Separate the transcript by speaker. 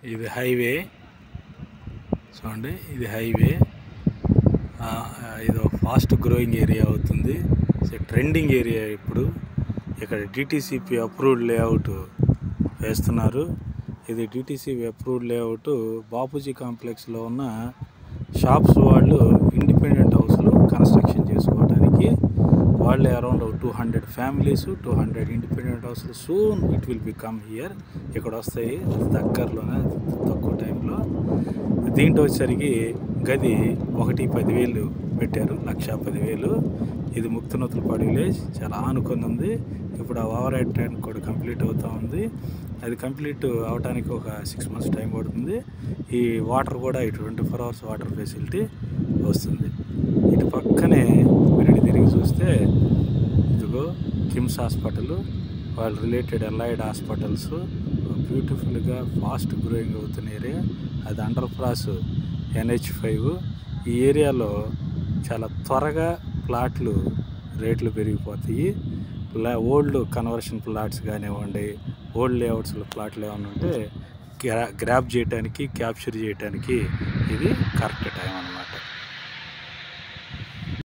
Speaker 1: ఇది హైవే చూడండి ఇది హైవే ఆ, ఇది ఒక ఫాస్ట్ గ్రోయింగ్ ఏరియా అవుతుంది సో ట్రెండింగ్ ఏరియా ఇప్పుడు ఇక్కడ డిటీసీపీ అప్రూవ్డ్ లేఅవుట్ వేస్తున్నారు ఇది డిటీసీపీ అప్రూవ్డ్ లేఅవుట్ బాపూజీ కాంప్లెక్స్లో ఉన్న షాప్స్ వాళ్ళు ఇండిపెండెంట్ హౌస్లు కన్స్ట్రక్షన్ చేసుకోవడానికి వాళ్ళే around two hundred families two hundred independent హౌస్లు soon it will become here ఇక్కడ వస్తాయి దగ్గరలోనే తక్కువ టైంలో దీంట్లో వచ్చేసరికి గది ఒకటి పదివేలు పెట్టారు లక్ష పదివేలు ఇది ముక్తనూతులపాడు విలేజ్ చాలా ఆనుకొని ఉంది ఇప్పుడు ఆ ఓవర్ హెడ్ ట్యాంక్ కూడా కంప్లీట్ అవుతా ఉంది అది కంప్లీట్ అవడానికి ఒక సిక్స్ మంత్స్ టైం పడుతుంది ఈ వాటర్ కూడా ఇటు twenty four hours water facility వస్తుంది ఇటు పక్కనే మీరు ఇటు తిరిగి చూస్తే ఇదిగో కిమ్స్ హాస్పిటల్ వాళ్ళ రిలేటెడ్ అలైడ్ హాస్పిటల్స్ బ్యూటిఫుల్గా ఫాస్ట్ గ్రోయింగ్ అవుతున్న ఏరియా అది అండర్ క్రాస్ ఎన్హెచ్ ఫైవ్ ఈ ఏరియాలో చాలా త్వరగా ప్లాట్లు రేట్లు పెరిగిపోతాయి ప్లా ఓల్డ్ కన్వర్షన్ ప్లాట్స్ కానివ్వండి ఓల్డ్ లేఅవుట్స్లో ప్లాట్లు ఏమైనా ఉంటే గ్రా గ్రాప్ చేయడానికి క్యాప్చర్ చేయడానికి ఇది కరెక్ట్ టైం అన్నమాట